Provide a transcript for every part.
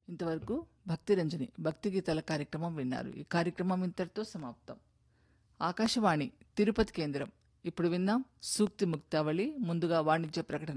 ఇంతవరకు భక్తి రంజని భక్తి గీతాల కార్యక్రమం విన్నారు ఈ కార్యక్రమం ఇంతటితో సమాప్తం ఆకాశవాణి తిరుపతి కేంద్రం ఇప్పుడు విందాం సూక్తి ముక్తావళి ముందుగా వాణిజ్య ప్రకటన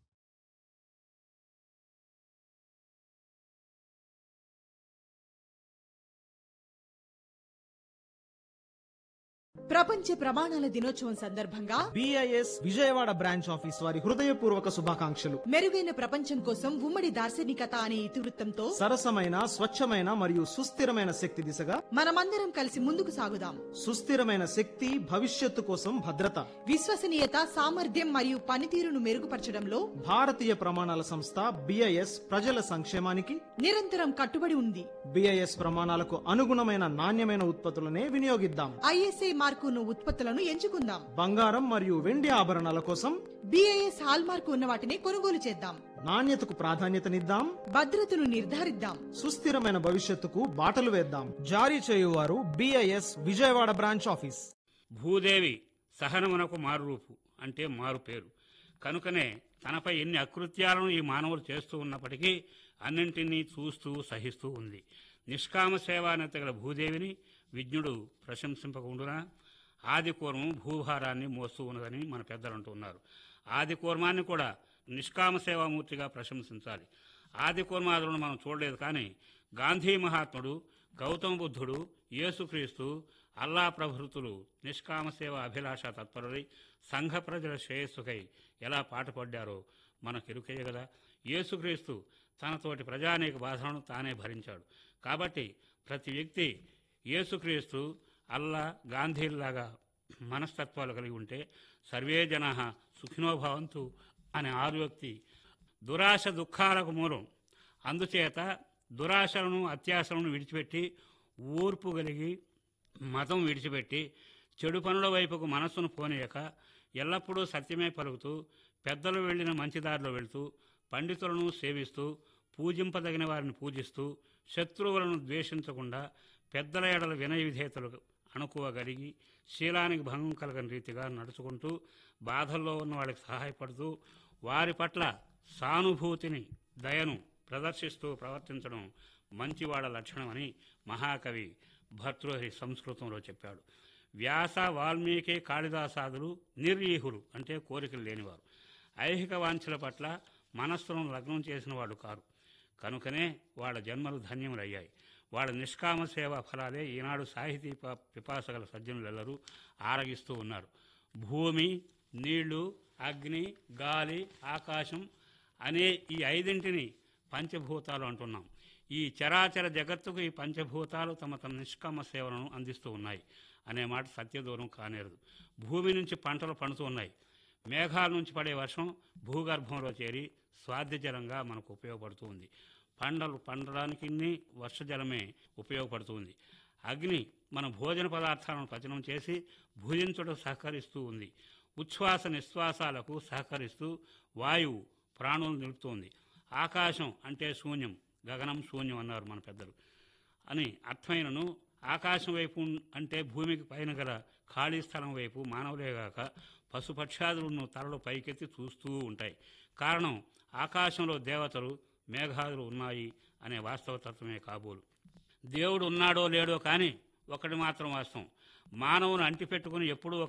ప్రపంచ ప్రమాణాల దినోత్సవం సందర్భంగా బిఐఎస్ విజయవాడ బ్రాంచ్ ఆఫీస్ వారి హృదయపూర్వక శుభాకాంక్షలు మెరుగైన ప్రపంచం కోసం ఉమ్మడి దార్శనికత అనే ఇతివృత్తంతో సరసమైన స్వచ్ఛమైన మరియు సుస్థిరమైన శక్తి దిశగా మనమందరం కలిసి ముందుకు సాగుదాం సుస్థిరమైన శక్తి భవిష్యత్తు కోసం భద్రత విశ్వసనీయత సామర్థ్యం మరియు పనితీరును మెరుగుపరచడంలో భారతీయ ప్రమాణాల సంస్థ బిఐఎస్ ప్రజల సంక్షేమానికి నిరంతరం కట్టుబడి ఉంది బిఐఎస్ ప్రమాణాలకు అనుగుణమైన నాణ్యమైన ఉత్పత్తులనే వినియోగిద్దాం ఐఎస్ఐ మార్కును ఉత్పత్తులను ఎంచుకుందాం బంగారం మరియు వెండి ఆభరణాల కోసం బిఐఎస్ హాల్ మార్కు ఉన్న వాటిని కొనుగోలు చేద్దాం నాణ్యతకు ప్రాధాన్యతనిద్దాం భద్రతను నిర్ధారిద్దాం సుస్థిరమైన భవిష్యత్తుకు బాటలు వేద్దాం జారీ చేయువారు BIS Vijayawada branch office Bhudevi సహనమునకు మారురూపు అంటే మారు పేరు కనుకనే తనపై ఎన్ని అకృత్యాలను ఈ మానవులు చేస్తూ ఉన్నప్పటికీ అన్నింటినీ చూస్తూ సహిస్తూ ఉంది నిష్కామ సేవానత గల భూదేవిని విజ్ఞుడు ప్రశంసింపకుండునా ఆది కూర్మం భూభారాన్ని మోస్తూ ఉన్నదని మన పెద్దలు అంటున్నారు ఆది కూర్మాన్ని కూడా నిష్కామ సేవామూర్తిగా ప్రశంసించాలి ఆది కూర్మాదులను మనం చూడలేదు కానీ గాంధీ మహాత్ముడు గౌతమ బుద్ధుడు యేసుక్రీస్తు అల్లా ప్రభృతులు నిష్కామ సేవ అభిలాష తత్పరులై సంఘ ప్రజల శ్రేయస్సుకై ఎలా పాటుపడ్డారో మనకెరుకయ్య కదా యేసుక్రీస్తు తనతోటి ప్రజానేక బాధలను తానే భరించాడు కాబట్టి ప్రతి వ్యక్తి యేసుక్రీస్తు అల్లా గాంధీలాగా మనస్తత్వాలు కలిగి ఉంటే సర్వే జన సుఖినోభవంతు అనే ఆర్యోక్తి దురాశ దుఃఖాలకు మూలం అందుచేత దురాశలను అత్యాశలను విడిచిపెట్టి ఊర్పు కలిగి మతం విడిచిపెట్టి చెడు పనుల వైపుకు మనస్సును పోనీయక ఎల్లప్పుడూ సత్యమే పలుకుతూ పెద్దలు వెళ్ళిన మంచిదారిలో వెళ్తూ పండితులను సేవిస్తూ పూజింపదగిన వారిని పూజిస్తూ శత్రువులను ద్వేషించకుండా పెద్దల ఎడల వినయ విధేయతలు అణుకువగలిగి శీలానికి భంగం కలగని రీతిగా నడుచుకుంటూ బాధల్లో ఉన్న వాళ్ళకి సహాయపడుతూ వారి పట్ల సానుభూతిని దయను ప్రదర్శిస్తూ ప్రవర్తించడం మంచివాడ లక్షణమని మహాకవి భర్తృహరి సంస్కృతంలో చెప్పాడు వ్యాస వాల్మీకి కాళిదాసాదులు నిర్యీహులు అంటే కోరికలు లేనివారు ఐహిక వాంఛల పట్ల మనస్సును లగ్నం చేసిన వాడు కారు కనుకనే వాళ్ళ జన్మలు ధన్యములయ్యాయి వాళ్ళ నిష్కామ సేవా ఫలాలే ఈనాడు సాహితీ ప- పిపాసగల సజ్జనులెల్లరూ ఆరగిస్తూ ఉన్నారు భూమి నీళ్లు అగ్ని గాలి ఆకాశం అనే ఈ ఐదింటిని పంచభూతాలు అంటున్నాం ఈ చరాచర జగత్తుకు ఈ పంచభూతాలు తమ తమ నిష్కామ సేవలను అందిస్తూ ఉన్నాయి అనే మాట సత్యదూరం కానేరదు భూమి నుంచి పంటలు పండుతూ ఉన్నాయి మేఘాల నుంచి పడే వర్షం భూగర్భంలో చేరి స్వాద్యజలంగా మనకు ఉపయోగపడుతూ ఉంది పంటలు పండడానికి వర్షజలమే ఉపయోగపడుతుంది అగ్ని మన భోజన పదార్థాలను పచనం చేసి భుజించుటకు సహకరిస్తూ ఉంది ఉచ్ఛ్వాస నిశ్వాసాలకు సహకరిస్తూ వాయువు ప్రాణులు నిలుపుతోంది ఆకాశం అంటే శూన్యం గగనం శూన్యం అన్నారు మన పెద్దలు అని అర్థమైనను ఆకాశం వైపు ఉన్- అంటే భూమికి పైన గల ఖాళీ స్థలం వైపు మానవులేగాక పశుపక్షాదులను తలలు పైకెత్తి చూస్తూ ఉంటాయి కారణం ఆకాశంలో దేవతలు మేఘాదులు ఉన్నాయి అనే వాస్తవ తత్వమే కాబోలు దేవుడు ఉన్నాడో లేడో కానీ ఒకటి మాత్రం వాస్తవం మానవుని అంటిపెట్టుకుని ఎప్పుడూ ఒక